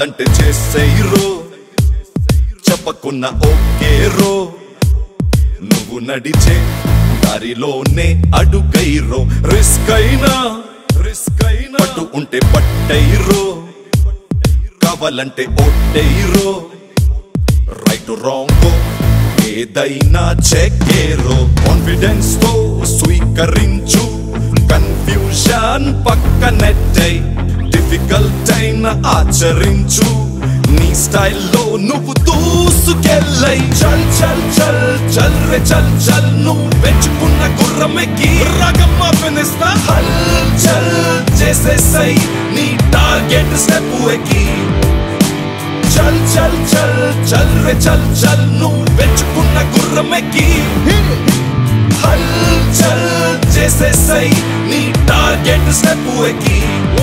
కాదంటే చేసేయరో చెప్పకున్న ఓకే రో నువ్వు నడిచే దారిలోనే అడుగైరో రిస్క్ అయినా రిస్క్ అయినా పట్టు ఉంటే పట్టైరో కావాలంటే ఒట్టైరో రైట్ రాంగ్ ఏదైనా చెక్కేరో కాన్ఫిడెన్స్ తో స్వీకరించు కన్ఫ్యూజన్ పక్కనెట్టై డిఫికల్ట్ అయిన ఆచరించు నీ స్టైల్లో నువ్వు దూసుకెళ్ళై చల్ చల్ చల్ చల్ రే చల్ చల్ నువ్వు పెంచుకున్న గుర్రమెక్కి రగమ్మ పినిస్తా హల్ చల్ చేసేసై నీ టార్గెట్ స్టెప్ ఎక్కి చల్ చల్ చల్ చల్ రే చల్ చల్ నువ్వు పెంచుకున్న గుర్రమెక్కి హల్ చల్ చేసేసై నీ టార్గెట్ స్టెప్ ఎక్కి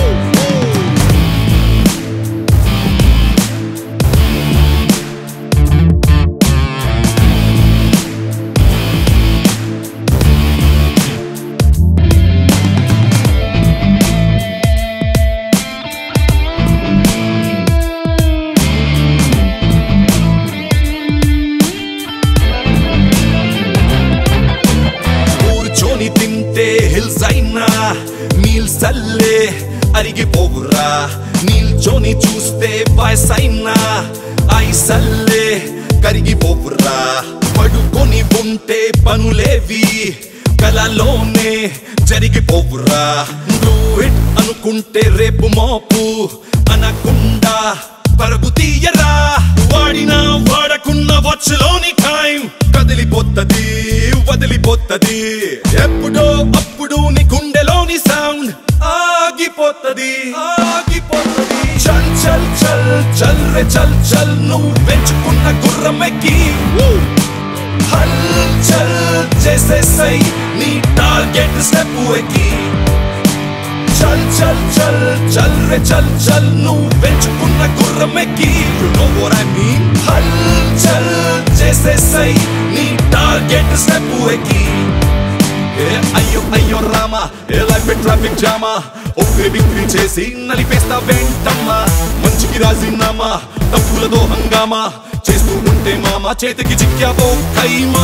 కూర్చొని తింటే హిల్స్ అయినా మీల్స్ అల్లే అరిగిపోవురా నిల్చొని చూస్తే వయసైనా ఐస్ అల్లే కరిగిపోవురా పడుకొని ఉంటే పనులేవి కలలోనే జరిగిపోవురా డూ ఇట్ అనుకుంటే రేపు మోపు అనకుండా పరుగు తీయరా వాడినా వాడకున్న వచ్చలోని టైం కదిలిపోతది వదిలిపోతది ఎప్పుడో అప్పుడు నీ గుండెలోని సౌండ్ ఆగిపోతది ఆగిపోతది చల్ చల్ చల్ చల్ రే చల్ చల్ నువ్వు పెంచుకున్న గుర్రమెక్కి హల్ చల్ చేసేసై నీ టార్గెట్ స్టెప్ ఎక్కి చల్ చల్ చల్ చల్ రే చల్ చల్ నువ్వు పెంచుకున్న గుర్రమెక్కి you know what I mean హల్ చల్ చేసేసై నీ టార్గెట్ స్టెప్ ఎక్కి ఏ అయ్యో అయ్యో రామా ఏ లైఫ్ ట్రాఫిక్ జామా ఒకే బిక్రీ చేసి నలిపేస్తా వెంటమ్మా మంచికి రాసినామా తప్పులతో హంగామా చేస్తూ ఉంటే మామ చేతికి చిక్కావో కైమా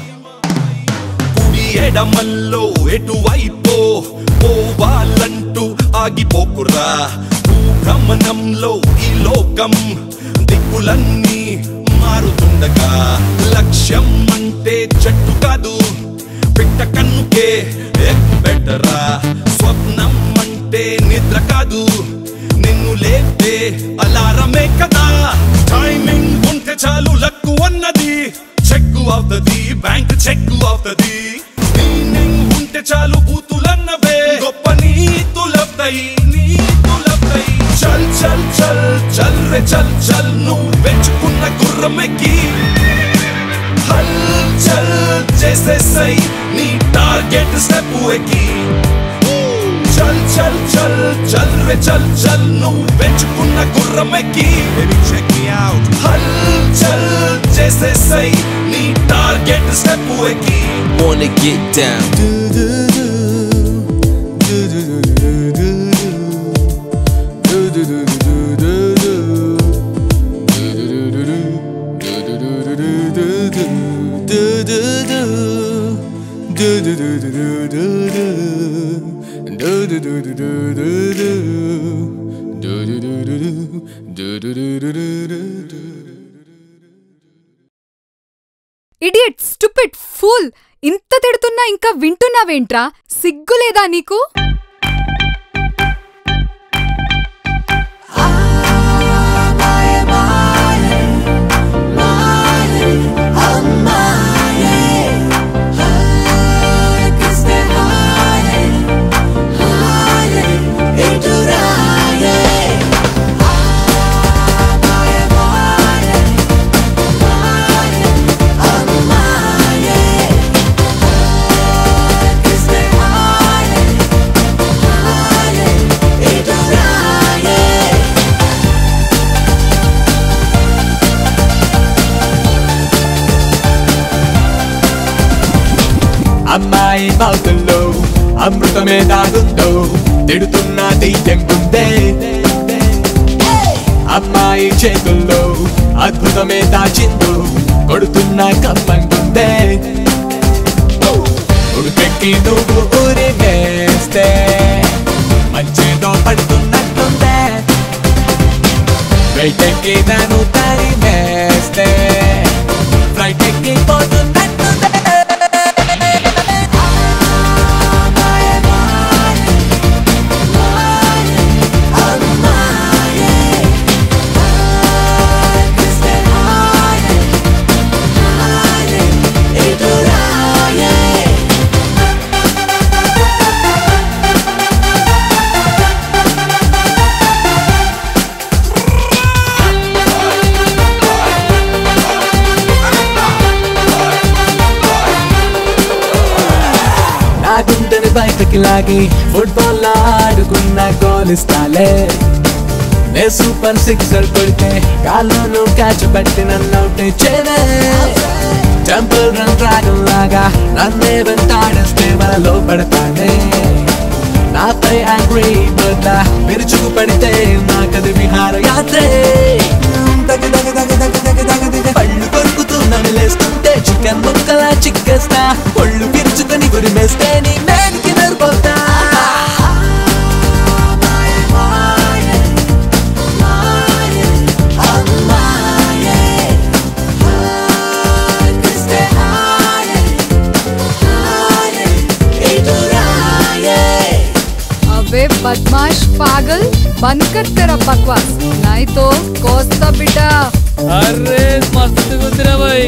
కుడి ఎడమల్లో ఎటువైపో పోవాలంటూ ఆగిపోకురా భూగమనంలో ఈ లోకం దిక్కులన్నీ మారుతుండగా లక్ష్యం అంటే చెట్టు కాదు పిట్ట కన్నుకే బెటరా స్వప్నం అంటే నిద్ర కాదు నిన్ను లేపే అలారమే కదా టైమింగ్ ఉంటే చాలు లక్కు అన్నది చెక్కు అవుతది బ్యాంక్ చెక్కు అవుతది మీనింగ్ ఉంటే చాలు బూతులన్నవే గొప్ప నీతులవుతాయి నీతులవుతాయి చల్ చల్ చల్ చల్ రే చల్ చల్ నువ్వు పెంచుకున్న గుర్రమెక్కి హల్ చల్ చేసేసై నీ టార్గెట్ స్టెప్ ఎక్కి చల్ చల్ చల్ చల్ రే చల్ చల్ నువ్వు పెంచుకున్న గుర్రమెక్కి బేబీ చెక్ మీ అవుట్ హల్ చల్ చేసేసై నీ టార్గెట్ స్టెప్ ఎక్కి Wanna get down. Idiot stupid fool ఇంత తిడుతున్నా ఇంకా వింటున్నావేంట్రా సిగ్గులేదా నీకు అమ్మాయి బాతుల్లో అమృతమే దాగుందో తిడుతున్న దెయ్యం గుందే అమ్మాయి చేతుల్లో అద్భుతమే దాచిందో కొడుతున్న కమ్మంటుందే ఉడిపెక్కి నువ్వు ఊరి వేస్తే మంచిదో పడుతున్నట్టుందే బయటకి నన్ను తరి వేస్తే ఫ్లైట్ ఎక్కి పోతున్నట్టుందే నా గుండెని బయటకి లాగి ఫుట్బాల్ ఆడుకున్న గోల్ ఇస్తాలే నే సూపర్ సిక్సర్ కొడితే కాళ్ళను క్యాచ్ పెట్టి నన్ను అవుట్ చేయలే టెంపుల్ రన్ డ్రాగన్ లాగా నన్నే వెంటాడేస్తే మనలో పడతానే నాపై యాంగ్రీ బర్డ్ విరుచుకు పడితే నాకది విహార యాత్రే దగ దగ దగ దగ దగ దగ దగ పళ్ళు కొరుకుతూ నమిలేస్తుంటే చికెన్ ముక్కలా చిక్కేస్తా ఒళ్ళు పిరుచుకొని గురిమేస్తే నీ మేనికి మెరుపోతా अबे बदमाश पागल बंद कर तेरा बकवास नहीं तो कोस्ता बेटा अरे मस्त गुजरा भाई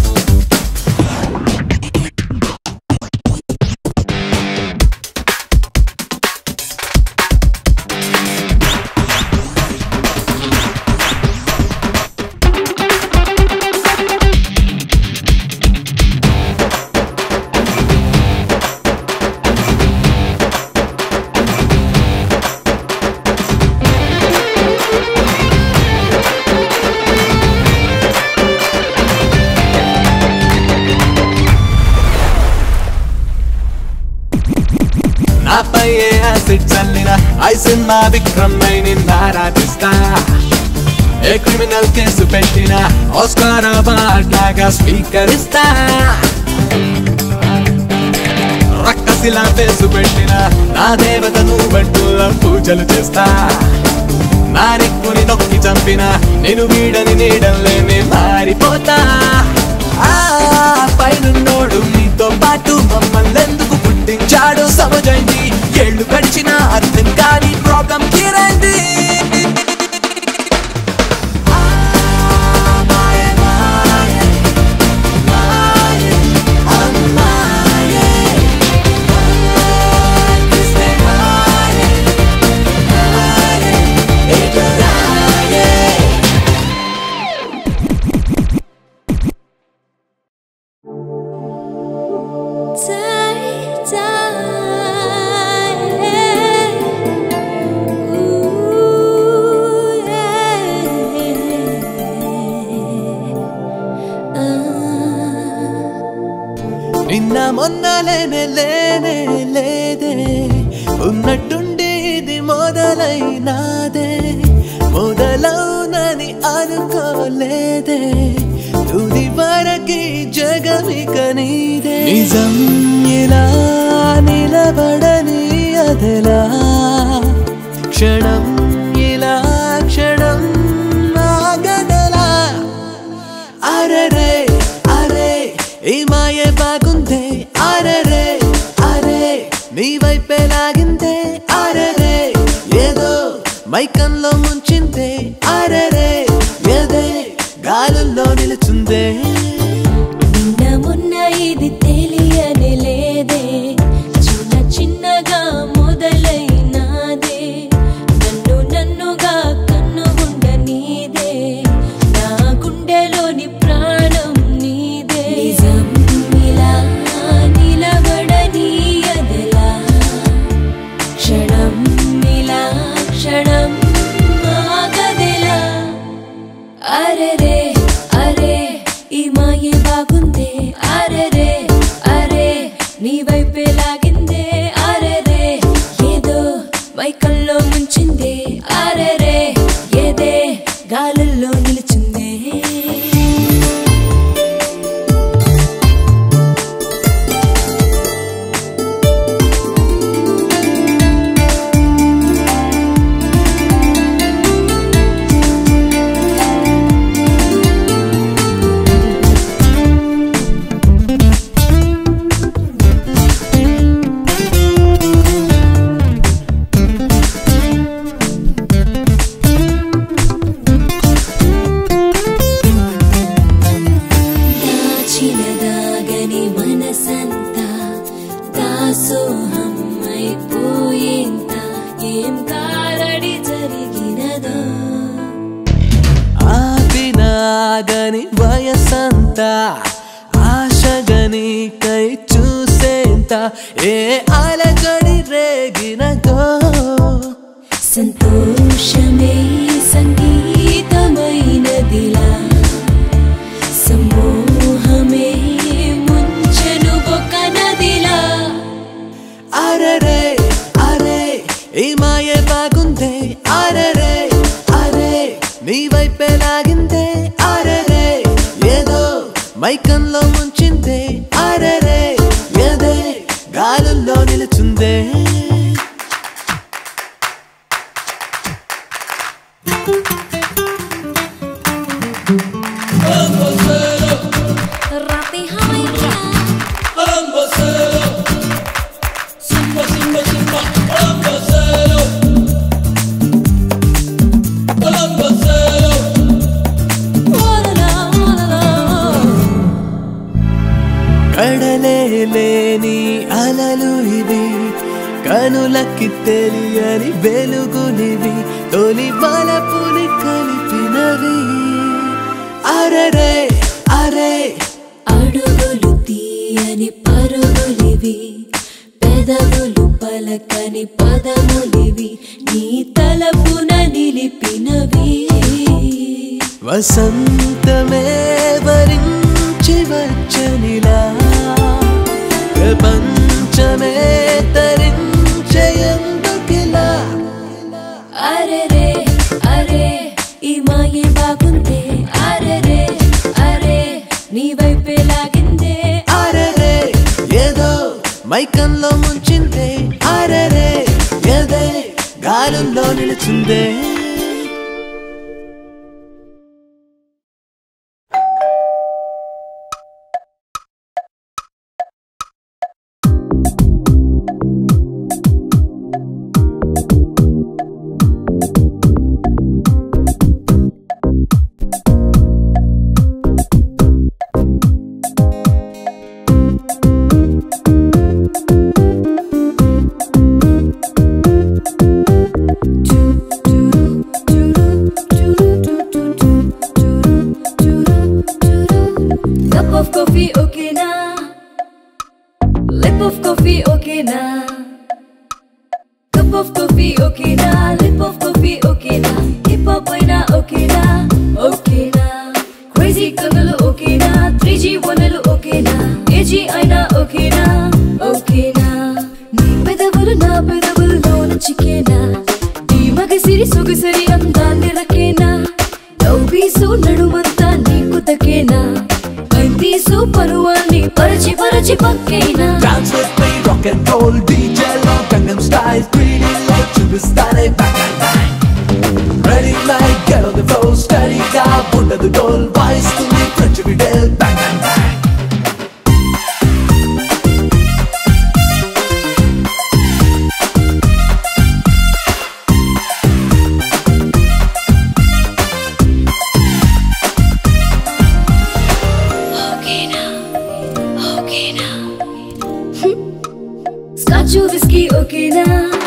నాపై ఏ యాసిడ్ చల్లిన ఐ సినిమా విక్రమ్ నిన్ను ఆరాధిస్తా ఏ క్రిమినల్ కేసు పెట్టిన ఆస్కార్ అవార్డ్ లాగా స్వీకరిస్తా రక్కసిలా పేసు పెట్టిన నా దేవత నువ్వంటూ పూజలు చేస్తా నా రెక్కుని నొక్కి చంపిన నేను వీడని నీడలేనే మారిపోతా ఆ పైనున్నోడు నీతో పాటు మమ్మల్ని ఎందుకు పుట్టించాడు సమజైంది ఏళ్ళు గడిచిన అర్థం కాని ప్రాబ్లం తీరైంది నిన్న మొన్న లేనే లేనే లేదే ఉన్నట్టుండి ఇది మొదలైనాదే మొదలవునని అనుకోలేదే తుది వరకి జగమిక నీదే నిజం ఇలా నిలబడని అదలా క్షణం ఇలా క్షణం ఆగదలా అరరే అరే ఈ మాయ బాగుందే అరరే అరే నీ వైపే లాగిందే అరరే ఏదో మైకంలో ముంచిందే అరరే ఏదే గాలుల్లో నిలుచుందే నిన్న మొన్న ఇది తెలియని లేదే చిన్న చిన్నగా మొదలైనాదే నన్ను నన్నుగా కన్ను ఉండ నీదే నా గుండెలోని ప్రాణం నీదే నిజం ఇలా నిలబడని అదలా క్షణం ఇలా క్షణం ఆగదెలా అరెరే అరే ఈ మాయ బాగుందే అరెరే అరే నీ వైపే లాగిందే అరెరే ఏదో మైకల్లో ముంచిందే అరెరే ఏదే గాలుల్లో నిలుచుందే దాచినదాగని మనసంతా దాసోహం అయిపోయేంత ఏం కారడి జరిగినదో ఆపినాగని వయసంతా ఆశగని కై చూసేంత ఏ అలజడి రేగినదో సంతోషమే సంగీతమైనదిలా సమూహమే ముంచెను ఒక నదిలా అరరే అరే ఈ మాయ బాగుందే అరరే అరే నీ వైపే లాగిందే అరరే ఏదో మైకంలో ముంచిందే అరరే ఏదే గాలుల్లో నిలుచుందే రాతి హాయిగా ఓలలా, ఓలలా. కడలే లేని అలలు ఇవి కనులకి తెలియని వెలుగునివి తొలి బలపుని కలిపినవి అరరే అరే అడుగులు తీయని పరుగులివి పెదవులు పలకని పదములివి నీ తలపున నిలిపినవి వసంతమే వరించి వచ్చనిలా ప్రపంచమే తరించేందుకిలా అరెరే అరే ఈ మాయే బాగుందే అరెరే అరే నీ వైపే లాగిందే అరరే ఏదో మైకంలో ముంచిందే అరరే ఏదే గాలుల్లో నిలుచుందే Cup of coffee, okay na. Lip of coffee, okay na. Cup of coffee, okay na. Lip of coffee, okay na. Hip hop na, okay na. Okay na. Crazy కథలు okay na. 3G వనలు okay na. AG అయినా okay na. Okay na. నీ పెదవులు నా పెదవుల్లో చికేనా నీ మగసిరి సొగసరి అందాన్ని రకేనా నవ్వీసు నడుమంతా నీకు తకేనా ఐతీసు పరువాన్ని పరచి పరచి పక్కేనా Dance with me, rock and roll, DJ low, Gangnam Style, pretty like superstar, bang bang bang. Ready like get on the floor, steady గా ఉండదు డోల్ వాయిస్తుంది ఫ్రెంచ్ విడల్ bang bang bang. Scotch whisky ఓకేనా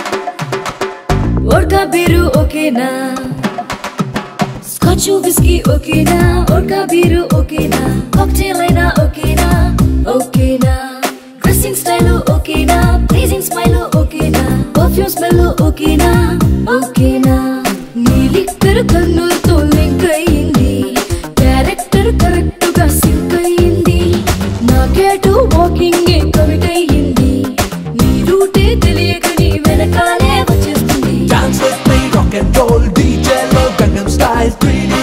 ఓడ్కా బీరు ఓకేనా స్కాచు whisky ఓకేనా vodka beer ఓకేనా cocktail అయినా ఓకేనా ఓకేనా డ్రెస్సింగ్ స్టైల్ ఓకేనా ప్లీజింగ్ స్మైల్ ఓకేనా పర్ఫ్యూమ్ స్మెల్ ఓకేనా ఓకేనా నీ లిక్కర్ కన్నులతో లింక్ అయింది క్యారెక్టర్ కరెక్ట్ గా సింక్ అయింది నా కేటు వాకింగ్ కమిట్ అయ్యింది నీ రూటే తెలియక నీ వెనకాలే వచ్చేస్తుంది Dance with me, rock and roll, DJ low, Gangnam Style, pretty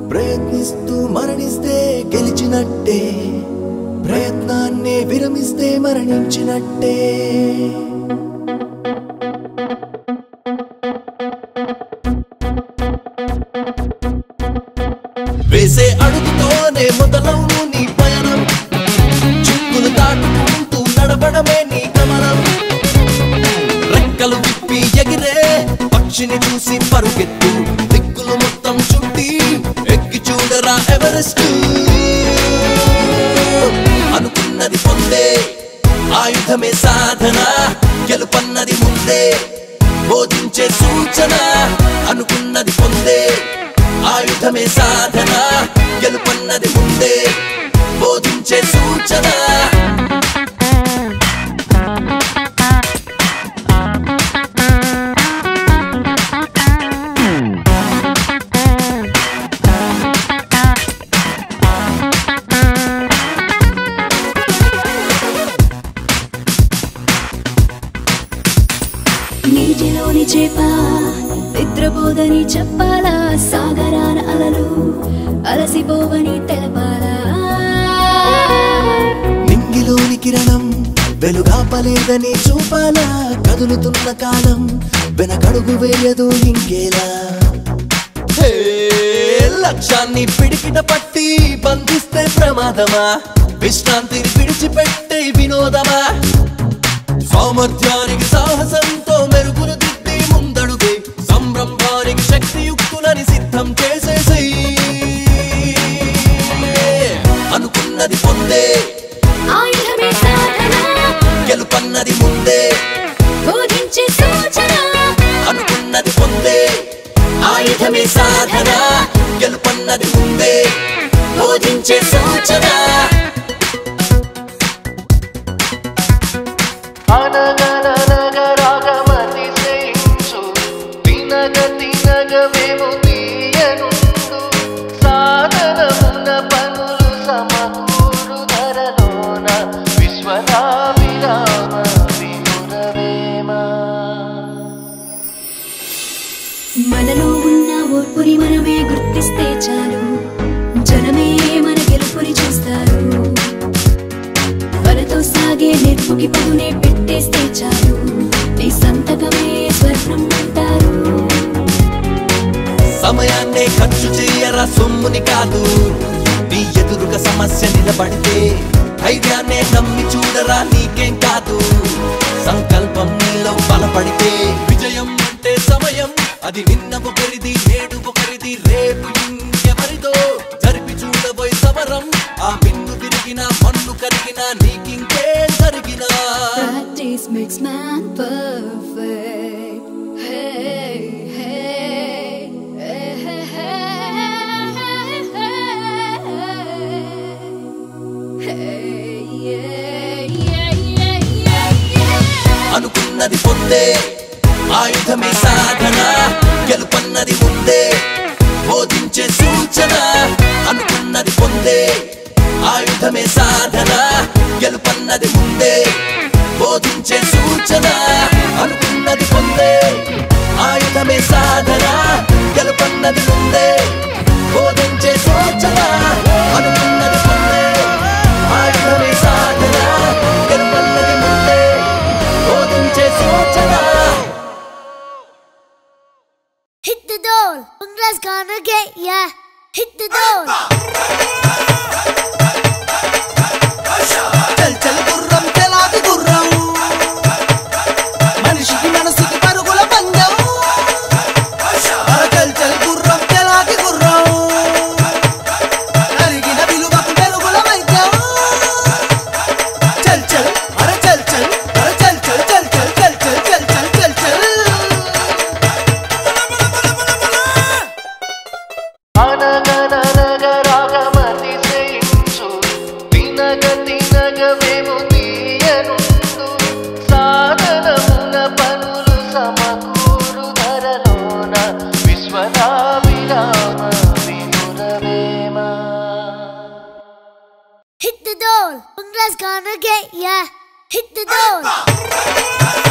ప్రయత్నిస్తూ మరణిస్తే గెలిచినట్టే ప్రయత్నాన్నే విరమిస్తే మరణించినట్టే వేసే అడుగుతోనే మొదలవును నీ పయనం చిక్కులు దాటుకుంటూ నడవడమే నీ గమనం రెక్కలు విప్పి ఎగిరే పక్షిని చూసి పరుగెత్తు దిక్కులు మొత్తం చుట్టి ఎక్కి చూడరా ఎవరెస్ట్ అనుకున్నది పొందే ఆయుధమే సాధన గెలుపన్నది ముందే బోధించే సూచన అనుకున్నది పొందే ఆయుధమే సాధన గెలుపన్నది ముందే బోధించే సూచన నీటిలోని చేప నిద్రపోదని చెప్పాలా సాగరాన అలలు అలసిపోవని తెలపాలా నింగిలోని కిరణం వెలుగాపలేదని చూపాలా కదులుతున్న కాలం వెనకడుగు వేయదు ఇంకేలా హే, లక్ష్యాన్ని పిడికిట పట్టి బంధిస్తే ప్రమాదమా విశ్రాంతిని విడిచిపెట్టే వినోదమా సామర్థ్యానికి సాహసంతో మెరుగులు దిద్ది ముందడుగే సంరంభానికి శక్తియుక్తులని సిద్ధం చేసేసి అనుకున్నది పొందే ఆయుధమే సాధన గెలుపన్నది ముందే బోధించే సూచన అనుకున్నది పొందే ఆయుధమే సాధన గెలుపన్నది ముందే బోధించే సూచన అనగనగరాగమతిశయించు తినగ తినగవేము తీయనుండు సాధనమున్న పనులు సమకూరు ధరలోన విశ్వనాభిరామ వినురవేమా మనలో ఉన్న ఓర్పుని మనమే గుర్తిస్తే చాలు జనమే మన గెలుపుని చూస్తారు వలతో సాగే నేర్పుకి పదునే పెట్టేస్తే చాలు నీ సంతకమే స్వర్ణం అంటారు సమయాన్నే ఖర్చు చేయరా సొమ్ముని కాదు నీ ఎదురుగా సమస్య నిలబడితే ధైర్యాన్నే నమ్మి చూడరా నీకేం కాదు సంకల్పం నీలో బలపడితే విజయం అంటే సమయం అది నిన్న ఒకరిది నేడు ఒకరిది రేపు ఇంకెవరిదో జరిపి చూడబోయే సమరం ఆ మిన్ను విరిగిన మన్ను కరిగిన నీకింకే జరిగినా Practice makes man perfect. Hey, hey, hey, hey, hey, hey, yeah, yeah, yeah, yeah, yeah. అనుకున్నది పొందే ఆయుధమే సాధన గెలుపన్నది ముందే బోధించే సూచన అనుకున్నది పొందే ఆయుధమే సాధన గెలుపన్నది ముందే బోధించే సూచన అనుకున్నది పొందే ఆయుధమే సాధన గెలుపన్నది ముందే బోధించే సూచన అనుకున్నది పొందే ఆయుధమే సాధన గెలుపన్నది ముందే బోధించే సూచన Hit the door. Ungra's gonna get ya. Hit the door. చల్ చల్ గుర్రం తెలాది గుర్రం మనిషికి మనసుకి పరుగుల పందెం అర చల్ చల్ గుర్రం తెలాది గుర్రం కరిగిన విలువకు మెరుగుల వైద్యం చల్ చల్ అర చల్ చల్ అర చల్ చల్ చల్ చల్ చల్ చల్ చల్ చల్ చల్ చల్ అనగనగరాగమతిశయించు తినగ తినగవేము తీయనుండు సాధనమున పనులు సమకూరు ధరలోన విశ్వనాభిరామ వినురవేమా Hit the door. Ungra's gonna get ya. Hit the door.